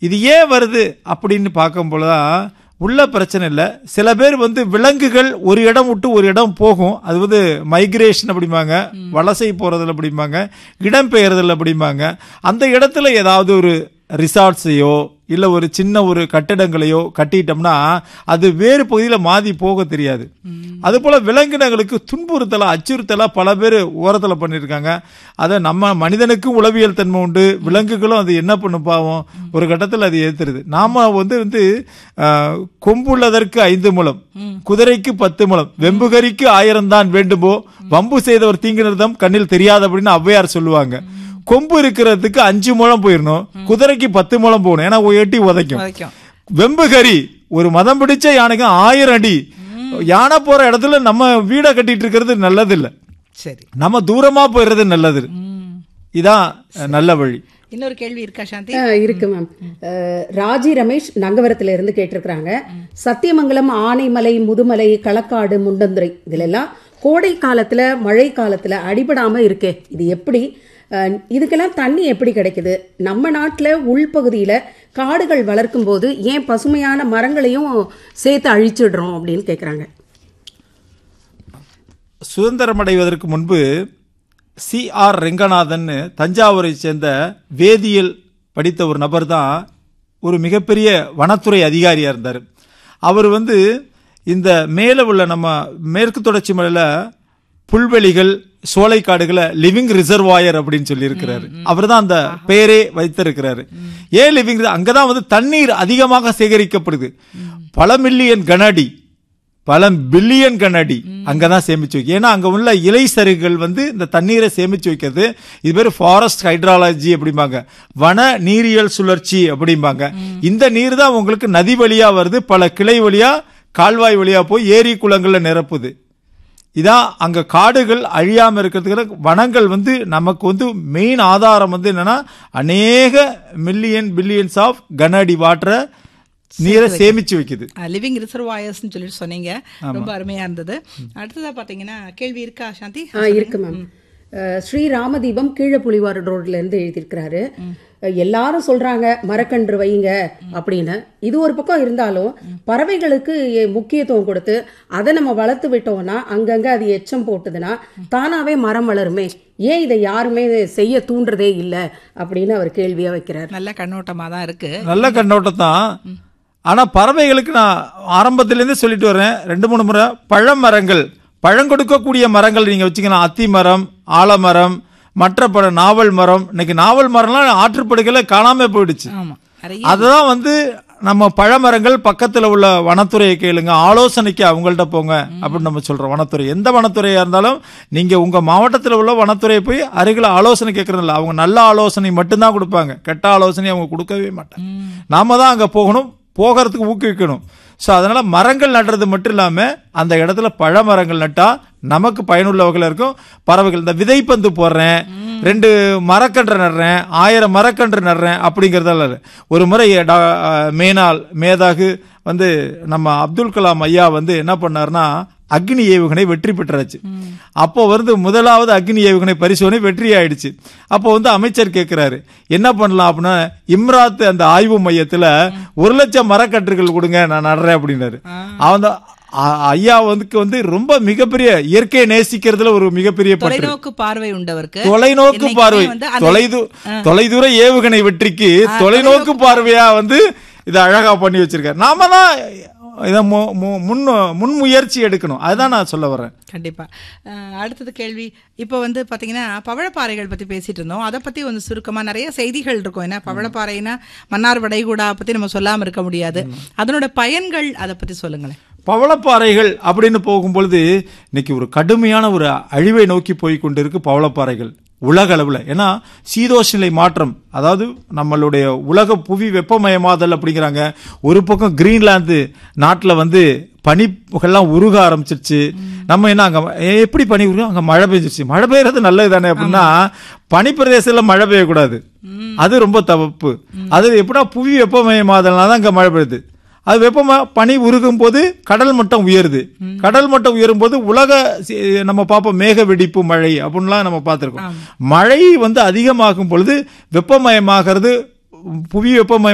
இது ஏன் வருது அப்படின்னு பார்க்கும் பொழுதுதான் உள்ள பிரச்சனை இல்லை சில பேர் வந்து விலங்குகள் ஒரு இடம் விட்டு ஒரு இடம் போகும் அது வந்து மைக்ரேஷன் அப்படிம்பாங்க வலசை போறதுல அப்படிம்பாங்க இடம்பெயர்தல் அப்படிம்பாங்க அந்த இடத்துல ஏதாவது ஒரு ரிசார்ட்ஸையோ இல்லை ஒரு சின்ன ஒரு கட்டிடங்களையோ கட்டிட்டோம்னா அது வேறு பகுதியில் மாறி போக தெரியாது அது போல விலங்கினங்களுக்கு துன்புறுத்தலா அச்சுறுத்தலா பல பேர் ஓரத்தில் பண்ணியிருக்காங்க அதை நம்ம மனிதனுக்கும் உளவியல் தன்மை உண்டு விலங்குகளும் அது என்ன பண்ணும் பாவம் ஒரு கட்டத்தில் அது ஏத்துறது நாம வந்து வந்து ஆஹ், கொம்புள்ளதற்கு ஐந்து முழம் குதிரைக்கு பத்து முழம் வெம்புகரிக்கு ஆயிரம் தான் வேண்டுமோ வம்பு செய்தவர் தீங்கினர்தம் கண்ணில் தெரியாது அப்படின்னு ஔவையார் சொல்லுவாங்க கொம்பு இருக்கிறதுக்கு அஞ்சு முழம் போயிடணும் குதிரைக்கு பத்து முழம் போகணும் ஏன்னா எட்டி உதைக்கும் வரைக்கும் வெம்புகரி ஒரு மதம் பிடிச்ச யானைக்கு ஆயிரம் அடி யானை போற இடத்துல நம்ம வீடை கட்டிட்டு இருக்கிறது நல்லது இல்ல சரி நம்ம தூரமா போயிடுறது நல்லது ம். இதான் அஹ், நல்ல வழி இன்னொரு கேள்வி இருக்கா சாந்தி ஆ, இருக்கு மேம் அஹ், ராஜி ரமேஷ் நங்கவரத்துல இருந்து கேட்டிருக்கிறாங்க சத்தியமங்கலம் ஆனைமலை முதுமலை களக்காடு முண்டந்துறை இதுல எல்லாம் கோடை காலத்துல மழை காலத்துல அடிபடாம இருக்கே இது எப்படி அஹ், இதுக்கெல்லாம் தண்ணி எப்படி கிடைக்குது நம்ம நாட்டுல உள்பகுதியில காடுகள் வளர்க்கும் போது ஏன் பசுமையான மரங்களையும் சேர்த்து அழிச்சிடுறோம் அப்படின்னு கேக்குறாங்க சுதந்திரம் அடைவதற்கு முன்பு சி ஆர் ரெங்கநாதன் தஞ்சாவூரை சேர்ந்த வேதியியல் படித்த ஒரு நபர் தான் ஒரு மிகப்பெரிய வனத்துறை அதிகாரியா இருந்தார் அவர் வந்து இந்த மேலே உள்ள நம்ம மேற்கு தொடர்ச்சி மலையில புல்வெளிகள் சோலைக்காடுகளை லிவிங் ரிசர்வாயர் அப்படின்னு சொல்லி இருக்கிறாரு அவர் தான் அந்த பெயரே வைத்திருக்கிறாரு ஏன் லிவிங் அங்கதான் வந்து தண்ணீர் அதிகமாக சேகரிக்கப்படுது பல மில்லியன் கன அடி பல பில்லியன் கன அடி அங்கதான் சேமிச்சு வைக்கும் ஏன்னா அங்க உள்ள இலை சருகுகள் வந்து இந்த தண்ணீரை சேமிச்சு வைக்கிறது இது பேர் ஃபாரஸ்ட் ஹைட்ராலஜி அப்படிம்பாங்க வன நீரியல் சுழற்சி அப்படிம்பாங்க இந்த நீர் தான் உங்களுக்கு நதி வழியா வருது பல கிளை வழியா கால்வாய் வழியா போய் ஏரி குளங்கள்ல நிரப்புது இதான் அங்க காடுகள் அழியாம இருக்கிறதுக்கு வனங்கள் வந்து நமக்கு வந்து மெயின் ஆதாரம் வந்து என்னன்னா அநேக மில்லியன் பில்லியன்ஸ் ஆஃப் கன அடி வாட்டரை நீரை சேமிச்சு வைக்குது லிவிங் ரிசர்வாயர்ஸ்னு சொல்லிட்டு சொன்னீங்க ரொம்ப அருமையா இருந்தது அடுத்ததா பாத்தீங்கன்னா கேள்வி இருக்கா சாந்தி ஆ இருக்கு மேம் அஹ், ஸ்ரீ ராமதீபம் கீழே புலிவார் ரோட்ல இருந்து எழுதியிருக்கிறாரு அஹ், எல்லாரும் சொல்றாங்க மரக்கன்று வைங்க அப்படின்னு இது ஒரு பக்கம் இருந்தாலும் பறவைகளுக்கு எ- முக்கியத்துவம் கொடுத்து அதை நம்ம வளர்த்து விட்டோம்னா அங்கங்க அது எச்சம் போட்டுதுன்னா தானாவே மரம் வளருமே ஏன் இதை யாருமே செய்ய தூண்டுறதே இல்லை அப்படின்னு அவர் கேள்வியா வைக்கிறார் நல்ல கண்ணோட்டமா தான் இருக்கு நல்ல கண்ணோட்டம் தான் ஆனா பறவைகளுக்கு நான் ஆரம்பத்திலேருந்தே சொல்லிட்டு வரேன் ரெண்டு மூணு முறை பழமரங்கள் பழம் கொடுக்கக்கூடிய மரங்கள் நீங்க வச்சுக்கலாம் அத்தி மரம் ஆலமரம் மற்ற பழ நாவல் மரம் இன்னைக்கு நாவல் மரம்லாம் ஆற்றுப்படுகையில காணாம போயிடுச்சு ஆமா நிறைய அதுதான் வந்து நம்ம பழமரங்கள் பக்கத்துல உள்ள வனத்துறையை கேளுங்க ஆலோசனைக்கு அவங்கள்ட்ட போங்க அப்படின்னு நம்ம சொல்றோம் வனத்துறை எந்த வனத்துறையா இருந்தாலும் நீங்க உங்க மாவட்டத்தில் உள்ள வனத்துறையை போய் அருகில் ஆலோசனை கேட்கறது இல்ல அவங்க நல்ல ஆலோசனை மட்டும்தான் கொடுப்பாங்க கெட்ட ஆலோசனை அவங்க கொடுக்கவே மாட்டாங்க நாம தான் அங்க போகணும் போகிறதுக்கு ஊக்குவிக்கணும் ஸோ அதனால மரங்கள் நடுறது மட்டும் இல்லாம அந்த இடத்துல பழ மரங்கள் நட்டா நமக்கு பயனுள்ள வகையில் இருக்கும் பறவைகள் இந்த விதைப்பந்து போடுறேன் ரெண்டு மரக்கன்று நடுறேன் ஆயிரம் மரக்கன்று நடுறேன் அப்படிங்கிறதால இல்ல. ஒரு முறை டா- மேனாள் மேதாகு வந்து நம்ம அப்துல் கலாம் ஐயா வந்து என்ன பண்ணாருன்னா அக்னி ஏவுகணை வெற்றி பெற்றாச்சு அப்போ வந்து முதலாவது அக்னி ஏவுகணை பரிசோதனை வெற்றி ஆயிடுச்சு அப்போ வந்து அமைச்சர் கேட்கிறாரு என்ன பண்ணலாம் அப்படின்னா இம்ராத் அந்த ஆய்வு மையத்துல ஒரு லட்சம் மரக்கன்றுகள் கொடுங்க நான் நடுறேன் அப்படின்னாரு அவன் தான் அ- ஐயா வந்து வந்து ரொம்ப மிகப்பெரிய இயற்கையை நேசிக்கிறதுல ஒரு மிகப்பெரிய பற்று தொலைநோக்கு பார்வை உண்டவருக்கு தொலைநோக்கு என்னைக்குமே பார்வை வந்து அந்த- தொலைது தொலைதூர ஏவுகணை வெற்றிக்கு தொலைநோக்கு பார்வையா வந்து இதை அழகா பண்ணி வச்சிருக்காரு நாம தான் இதை மு- மு- முன் முன்முயற்சி எடுக்கணும் அதுதான் நான் சொல்ல வரேன் கண்டிப்பா அஹ், அடுத்தது கேள்வி இப்போ வந்து பாத்தீங்கன்னா பவழப்பாறைகள் பத்தி பேசிட்டு இருந்தோம் அதை பத்தி வந்து சுருக்கமா நிறைய செய்திகள் இருக்கும் ஏன்னா பவழப்பாறைனா மன்னார் வடைகூடா பத்தி நம்ம சொல்லாம இருக்க முடியாது அதனோட பயன்கள் அதை பத்தி சொல்லுங்களேன் பவளப்பாறைகள் அப்படின்னு போகும்பொழுது இன்னைக்கு ஒரு கடுமையான ஒரு அழிவை நோக்கி போய் கொண்டிருக்கு பவளப்பாறைகள் உலக அளவில் ஏன்னா சீதோஷ்நிலை மாற்றம் அதாவது நம்மளுடைய உலக புவி வெப்பமயமாதல் அப்படிங்கிறாங்க ஒரு பக்கம் கிரீன்லாந்து நாட்டில் வந்து பனிப்புகள்லாம் உருக ஆரம்பிச்சிருச்சு நம்ம என்ன அங்க எப்படி பனி உருகும் அங்க மழை பெஞ்சிருச்சு மழை பெய்யறது நல்லது தானே அப்படின்னா பனி பிரதேசத்துல மழை பெய்யக்கூடாது அது ரொம்ப தப்பு அது எப்படின்னா புவி வெப்பமயமாதல்னால தான் அங்க மழை பெய்யுது அது வெப்பமா பனி உருகும் போது கடல் மட்டம் உயருது கடல் மட்டம் உயரும் போது உலக சி- நம்ம பார்ப்போம் மேக வெடிப்பு மழை அப்படின்லாம் நம்ம பார்த்திருக்கோம் மழை வந்து அதிகமாகும் பொழுது வெப்பமயமாகிறது புவி வெப்பமயம்